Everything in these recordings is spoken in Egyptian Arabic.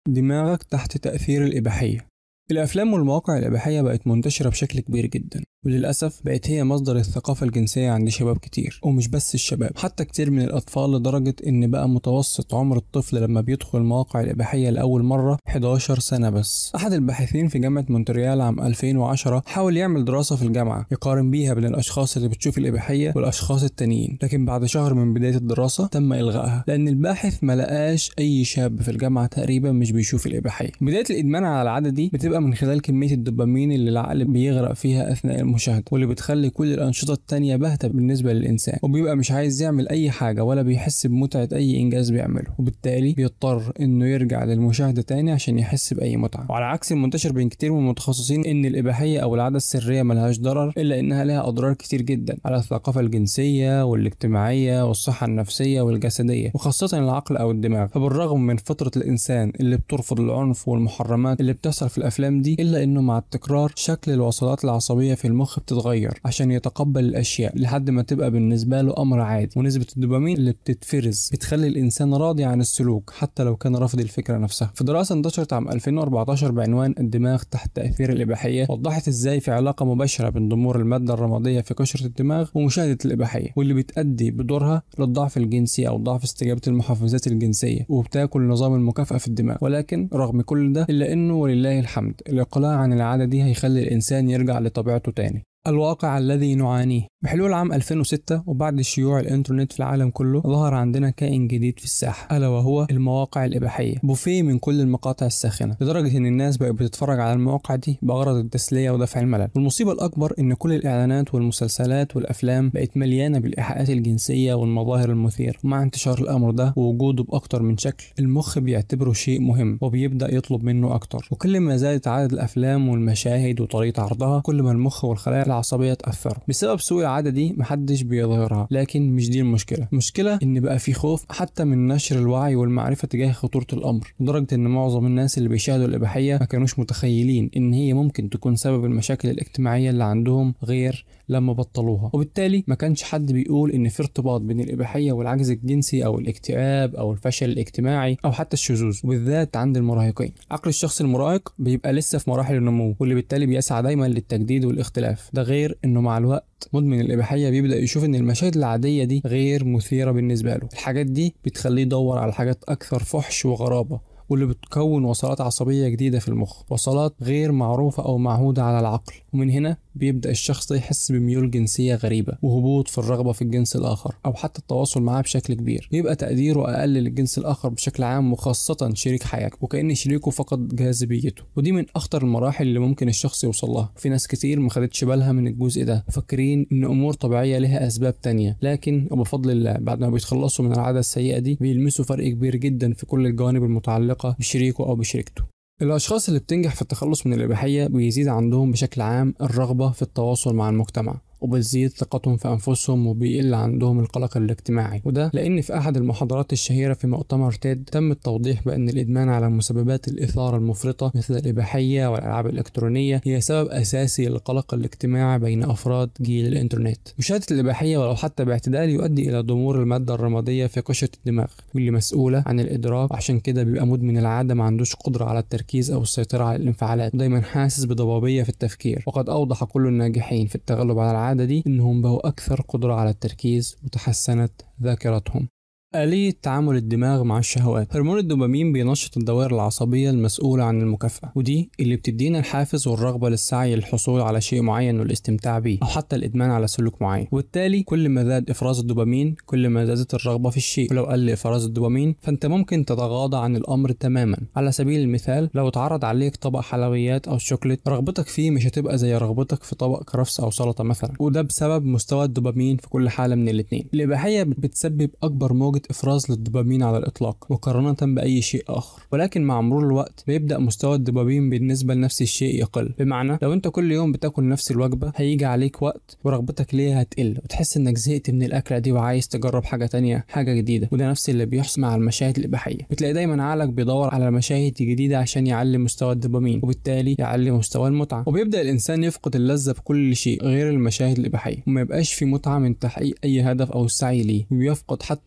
دماغك تحت تأثير الإباحية الأفلام والمواقع الإباحية بقت منتشرة بشكل كبير جدا وللأسف بقت هي مصدر الثقافة الجنسية عند شباب كتير ومش بس الشباب حتى كتير من الأطفال لدرجة إن بقى متوسط عمر الطفل لما بيدخل المواقع الإباحية لأول مرة 11 سنة بس أحد الباحثين في جامعة مونتريال عام 2010 حاول يعمل دراسة في الجامعة يقارن بيها بين الأشخاص اللي بتشوف الإباحية والأشخاص التانيين لكن بعد شهر من بداية الدراسة تم إلغائها لأن الباحث ما لقاش أي شاب في الجامعة تقريبا مش بيشوف الإباحية بداية الإدمان على العادة دي بتبقى من خلال كمية الدوبامين اللي العقل بيغرق فيها أثناء المشاهدة واللي بتخلي كل الأنشطة التانية باهتة بالنسبة للإنسان وبيبقى مش عايز يعمل أي حاجة ولا بيحس بمتعة أي إنجاز بيعمله وبالتالي بيضطر إنه يرجع للمشاهدة تاني عشان يحس بأي متعة وعلى عكس المنتشر بين كتير من المتخصصين إن الإباحية أو العادة السرية ملهاش ضرر إلا إنها لها أضرار كتير جدا على الثقافة الجنسية والاجتماعية والصحة النفسية والجسدية وخاصة العقل أو الدماغ فبالرغم من فطرة الإنسان اللي بترفض العنف والمحرمات اللي بتحصل في الأفلام دي إلا إنه مع التكرار شكل الوصلات العصبية في المخ بتتغير عشان يتقبل الأشياء لحد ما تبقى بالنسبة له أمر عادي ونسبة الدوبامين اللي بتتفرز بتخلي الإنسان راضي عن السلوك حتى لو كان رافض الفكرة نفسها في دراسة انتشرت عام 2014 بعنوان الدماغ تحت تأثير الإباحية وضحت إزاي في علاقة مباشرة بين ضمور المادة الرمادية في قشرة الدماغ ومشاهدة الإباحية واللي بتؤدي بدورها للضعف الجنسي أو ضعف استجابة المحفزات الجنسية وبتاكل نظام المكافأة في الدماغ ولكن رغم كل ده إلا إنه ولله الحمد الإقلاع عن العادة دي هيخلي الإنسان يرجع لطبيعته تاني الواقع الذي نعانيه بحلول عام 2006 وبعد شيوع الانترنت في العالم كله ظهر عندنا كائن جديد في الساحة ألا وهو المواقع الإباحية بوفيه من كل المقاطع الساخنة لدرجة إن الناس بقت بتتفرج على المواقع دي بغرض التسلية ودفع الملل والمصيبة الأكبر إن كل الإعلانات والمسلسلات والأفلام بقت مليانة بالإيحاءات الجنسية والمظاهر المثير ومع انتشار الأمر ده ووجوده بأكتر من شكل المخ بيعتبره شيء مهم وبيبدأ يطلب منه أكتر وكل ما زادت عدد الأفلام والمشاهد وطريقة عرضها كل ما المخ والخلايا العصبية اتأثروا بسبب سوء العادة دي محدش بيظهرها لكن مش دي المشكلة المشكلة إن بقى في خوف حتى من نشر الوعي والمعرفة تجاه خطورة الأمر لدرجة إن معظم الناس اللي بيشاهدوا الإباحية ما كانوش متخيلين إن هي ممكن تكون سبب المشاكل الاجتماعية اللي عندهم غير لما بطلوها وبالتالي ما كانش حد بيقول ان في ارتباط بين الاباحيه والعجز الجنسي او الاكتئاب او الفشل الاجتماعي او حتى الشذوذ وبالذات عند المراهقين عقل الشخص المراهق بيبقى لسه في مراحل النمو واللي بالتالي بيسعى دايما للتجديد والاختلاف ده غير انه مع الوقت مدمن الاباحيه بيبدا يشوف ان المشاهد العاديه دي غير مثيره بالنسبه له الحاجات دي بتخليه يدور على حاجات اكثر فحش وغرابه واللي بتكون وصلات عصبية جديدة في المخ وصلات غير معروفة أو معهودة على العقل ومن هنا بيبدأ الشخص ده يحس بميول جنسية غريبة وهبوط في الرغبة في الجنس الآخر أو حتى التواصل معاه بشكل كبير بيبقى تقديره أقل للجنس الآخر بشكل عام وخاصة شريك حياته وكأن شريكه فقد جاذبيته ودي من أخطر المراحل اللي ممكن الشخص يوصل لها في ناس كتير ما خدتش بالها من الجزء ده فاكرين إن أمور طبيعية لها أسباب تانية لكن وبفضل الله بعد ما بيتخلصوا من العادة السيئة دي بيلمسوا فرق كبير جدا في كل الجوانب المتعلقة بشريكه أو بشريكته الأشخاص اللي بتنجح في التخلص من الإباحية بيزيد عندهم بشكل عام الرغبة في التواصل مع المجتمع وبتزيد ثقتهم في أنفسهم وبيقل عندهم القلق الاجتماعي وده لأن في أحد المحاضرات الشهيرة في مؤتمر تيد تم التوضيح بأن الإدمان على مسببات الإثارة المفرطة مثل الإباحية والألعاب الإلكترونية هي سبب أساسي للقلق الاجتماعي بين أفراد جيل الإنترنت مشاهدة الإباحية ولو حتى باعتدال يؤدي إلى ضمور المادة الرمادية في قشرة الدماغ واللي مسؤولة عن الإدراك عشان كده بيبقى مدمن العادة ما عندوش قدرة على التركيز أو السيطرة على الانفعالات ودايما حاسس بضبابية في التفكير وقد أوضح كل الناجحين في التغلب على العادة دي إنهم بقوا أكثر قدرة على التركيز وتحسنت ذاكرتهم آلية تعامل الدماغ مع الشهوات هرمون الدوبامين بينشط الدوائر العصبية المسؤولة عن المكافأة ودي اللي بتدينا الحافز والرغبة للسعي للحصول على شيء معين والاستمتاع بيه أو حتى الإدمان على سلوك معين وبالتالي كل ما زاد إفراز الدوبامين كل ما زادت الرغبة في الشيء ولو قل إفراز الدوبامين فأنت ممكن تتغاضى عن الأمر تماما على سبيل المثال لو اتعرض عليك طبق حلويات أو شوكليت رغبتك فيه مش هتبقى زي رغبتك في طبق كرفس أو سلطة مثلا وده بسبب مستوى الدوبامين في كل حالة من الاتنين الإباحية بتسبب أكبر موجة افراز للدوبامين على الاطلاق مقارنه باي شيء اخر ولكن مع مرور الوقت بيبدا مستوى الدوبامين بالنسبه لنفس الشيء يقل بمعنى لو انت كل يوم بتاكل نفس الوجبه هيجي عليك وقت ورغبتك ليها هتقل وتحس انك زهقت من الاكله دي وعايز تجرب حاجه تانية حاجه جديده وده نفس اللي بيحصل مع المشاهد الاباحيه بتلاقي دايما عقلك بيدور على مشاهد جديده عشان يعلي مستوى الدوبامين وبالتالي يعلي مستوى المتعه وبيبدا الانسان يفقد اللذه في كل شيء غير المشاهد الاباحيه وما يبقاش في متعه من تحقيق اي هدف او السعي ليه ويفقد حتى الرغبه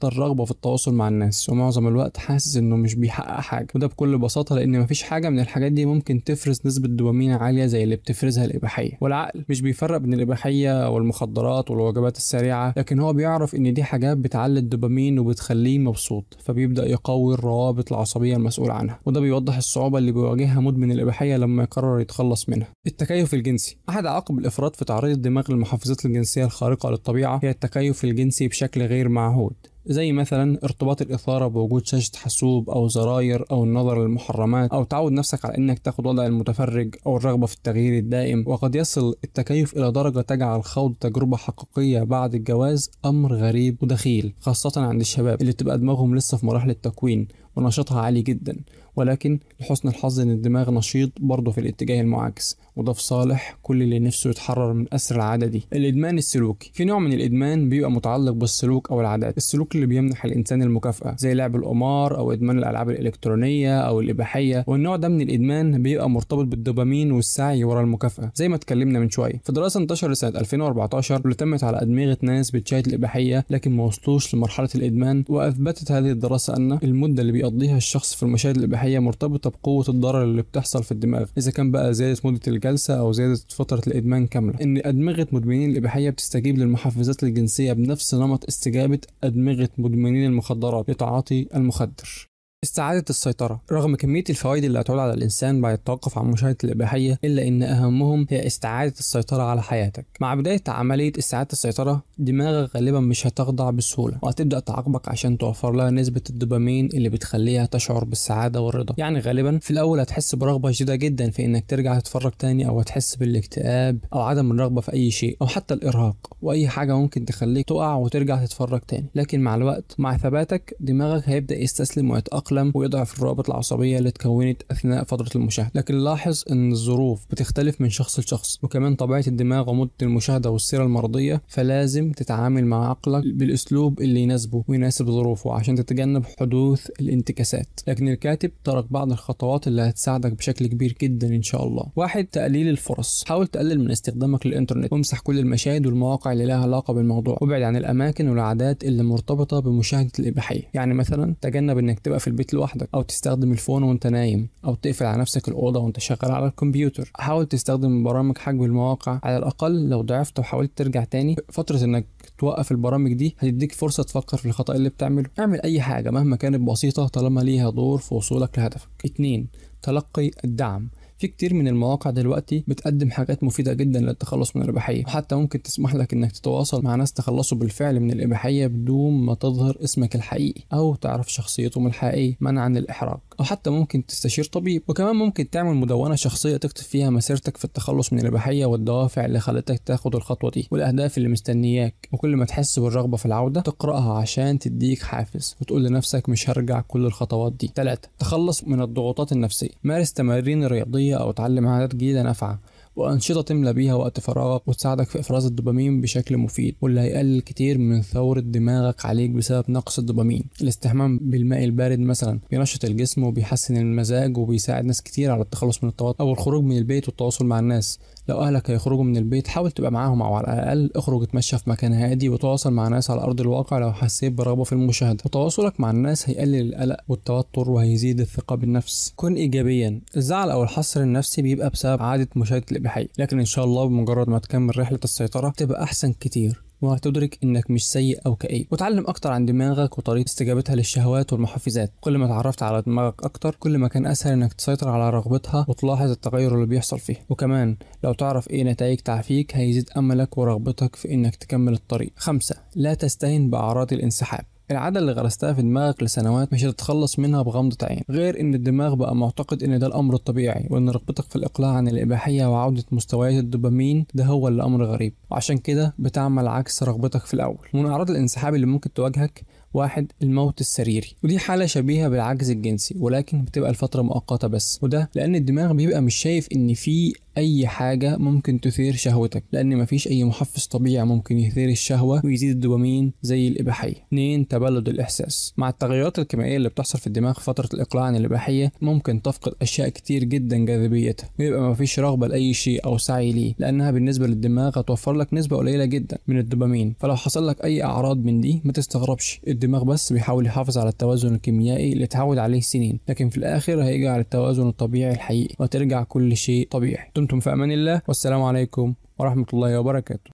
في التواصل مع الناس ومعظم الوقت حاسس انه مش بيحقق حاجه وده بكل بساطه لان مفيش حاجه من الحاجات دي ممكن تفرز نسبه دوبامين عاليه زي اللي بتفرزها الاباحيه والعقل مش بيفرق بين الاباحيه والمخدرات والوجبات السريعه لكن هو بيعرف ان دي حاجات بتعلي الدوبامين وبتخليه مبسوط فبيبدا يقوي الروابط العصبيه المسؤول عنها وده بيوضح الصعوبه اللي بيواجهها مدمن الاباحيه لما يقرر يتخلص منها التكيف الجنسي احد عواقب الافراط في تعريض الدماغ للمحفزات الجنسيه الخارقه للطبيعه هي التكيف الجنسي بشكل غير معهود زي مثلا ارتباط الإثارة بوجود شاشة حاسوب أو زراير أو النظر للمحرمات أو تعود نفسك على إنك تاخد وضع المتفرج أو الرغبة في التغيير الدائم وقد يصل التكيف إلى درجة تجعل خوض تجربة حقيقية بعد الجواز أمر غريب ودخيل خاصة عند الشباب اللي بتبقى دماغهم لسه في مراحل التكوين ونشاطها عالي جدا ولكن لحسن الحظ ان الدماغ نشيط برضه في الاتجاه المعاكس وده في صالح كل اللي نفسه يتحرر من اسر العاده دي الادمان السلوكي في نوع من الادمان بيبقى متعلق بالسلوك او العادات السلوك اللي بيمنح الانسان المكافاه زي لعب القمار او ادمان الالعاب الالكترونيه او الاباحيه والنوع ده من الادمان بيبقى مرتبط بالدوبامين والسعي ورا المكافاه زي ما اتكلمنا من شويه في دراسه انتشرت سنه 2014 واللي تمت على ادمغه ناس بتشاهد الاباحيه لكن ما وصلوش لمرحله الادمان واثبتت هذه الدراسه ان المده اللي بيقضيها الشخص في المشاهد الاباحيه مرتبطه بقوه الضرر اللي بتحصل في الدماغ اذا كان بقى زياده مده الجلسه او زياده فتره الادمان كامله ان ادمغه مدمنين الاباحيه بتستجيب للمحفزات الجنسيه بنفس نمط استجابه ادمغه مدمنين المخدرات لتعاطي المخدر استعادة السيطرة رغم كمية الفوائد اللي هتعود على الإنسان بعد التوقف عن مشاهدة الإباحية إلا إن أهمهم هي استعادة السيطرة على حياتك مع بداية عملية استعادة السيطرة دماغك غالبا مش هتخضع بسهولة وهتبدأ تعاقبك عشان توفر لها نسبة الدوبامين اللي بتخليها تشعر بالسعادة والرضا يعني غالبا في الأول هتحس برغبة شديدة جدا في إنك ترجع تتفرج تاني أو هتحس بالاكتئاب أو عدم الرغبة في أي شيء أو حتى الإرهاق وأي حاجة ممكن تخليك تقع وترجع تتفرج تاني لكن مع الوقت مع ثباتك دماغك هيبدأ يستسلم ويتأقلم ويضعف الروابط العصبية اللي اتكونت أثناء فترة المشاهدة لكن لاحظ إن الظروف بتختلف من شخص لشخص وكمان طبيعة الدماغ ومدة المشاهدة والسيرة المرضية فلازم تتعامل مع عقلك بالأسلوب اللي يناسبه ويناسب ظروفه عشان تتجنب حدوث الانتكاسات لكن الكاتب ترك بعض الخطوات اللي هتساعدك بشكل كبير جدا إن شاء الله واحد تقليل الفرص حاول تقلل من استخدامك للإنترنت وامسح كل المشاهد والمواقع اللي لها علاقة بالموضوع وابعد عن الأماكن والعادات اللي مرتبطة بمشاهدة الإباحية يعني مثلا تجنب إنك تبقى في البيت لوحدك او تستخدم الفون وانت نايم او تقفل على نفسك الاوضه وانت شغال على الكمبيوتر حاول تستخدم برامج حجب المواقع على الاقل لو ضعفت وحاولت ترجع تاني فتره انك توقف البرامج دي هتديك فرصه تفكر في الخطا اللي بتعمله اعمل اي حاجه مهما كانت بسيطه طالما ليها دور في وصولك لهدفك اتنين تلقي الدعم في كتير من المواقع دلوقتي بتقدم حاجات مفيدة جدا للتخلص من الإباحية وحتى ممكن تسمح لك إنك تتواصل مع ناس تخلصوا بالفعل من الإباحية بدون ما تظهر اسمك الحقيقي أو تعرف شخصيتهم الحقيقية منعا للإحراج أو حتى ممكن تستشير طبيب وكمان ممكن تعمل مدونة شخصية تكتب فيها مسيرتك في التخلص من الإباحية والدوافع اللي خلتك تاخد الخطوة دي والأهداف اللي مستنياك وكل ما تحس بالرغبة في العودة تقرأها عشان تديك حافز وتقول لنفسك مش هرجع كل الخطوات دي ثلاثة تخلص من الضغوطات النفسية مارس تمارين رياضية أو تعلم عادات جديدة نافعة وأنشطة تملى بيها وقت فراغك وتساعدك في إفراز الدوبامين بشكل مفيد واللي هيقلل كتير من ثورة دماغك عليك بسبب نقص الدوبامين الاستحمام بالماء البارد مثلا بينشط الجسم وبيحسن المزاج وبيساعد ناس كتير على التخلص من التوتر أو الخروج من البيت والتواصل مع الناس لو أهلك هيخرجوا من البيت حاول تبقى معاهم أو على الأقل اخرج اتمشى في مكان هادي وتواصل مع ناس على أرض الواقع لو حسيت برغبة في المشاهدة وتواصلك مع الناس هيقلل القلق والتوتر وهيزيد الثقة بالنفس كن إيجابيا الزعل أو الحصر النفسي بيبقى بسبب عادة مشاهدة الإباحية لكن إن شاء الله بمجرد ما تكمل رحلة السيطرة تبقى أحسن كتير وهتدرك انك مش سيء او كئيب وتعلم اكتر عن دماغك وطريقه استجابتها للشهوات والمحفزات كل ما اتعرفت على دماغك اكتر كل ما كان اسهل انك تسيطر على رغبتها وتلاحظ التغير اللي بيحصل فيها وكمان لو تعرف ايه نتائج تعافيك هيزيد املك ورغبتك في انك تكمل الطريق خمسة لا تستهن باعراض الانسحاب العادة اللي غرستها في دماغك لسنوات مش هتتخلص منها بغمضة عين غير ان الدماغ بقى معتقد ان ده الامر الطبيعي وان رغبتك في الاقلاع عن الاباحية وعودة مستويات الدوبامين ده هو اللي امر غريب وعشان كده بتعمل عكس رغبتك في الاول ومن اعراض الانسحاب اللي ممكن تواجهك واحد الموت السريري ودي حالة شبيهة بالعجز الجنسي ولكن بتبقى لفترة مؤقتة بس وده لأن الدماغ بيبقى مش شايف إن في اي حاجه ممكن تثير شهوتك لان مفيش اي محفز طبيعي ممكن يثير الشهوه ويزيد الدوبامين زي الاباحيه 2 تبلد الاحساس مع التغيرات الكيميائيه اللي بتحصل في الدماغ في فتره الاقلاع عن الاباحيه ممكن تفقد اشياء كتير جدا جاذبيتها ويبقى مفيش رغبه لاي شيء او سعي ليه لانها بالنسبه للدماغ هتوفر لك نسبه قليله جدا من الدوبامين فلو حصل لك اي اعراض من دي ما تستغربش الدماغ بس بيحاول يحافظ على التوازن الكيميائي اللي اتعود عليه سنين لكن في الاخر هيجي على التوازن الطبيعي الحقيقي وترجع كل شيء طبيعي دمتم في امان الله والسلام عليكم ورحمه الله وبركاته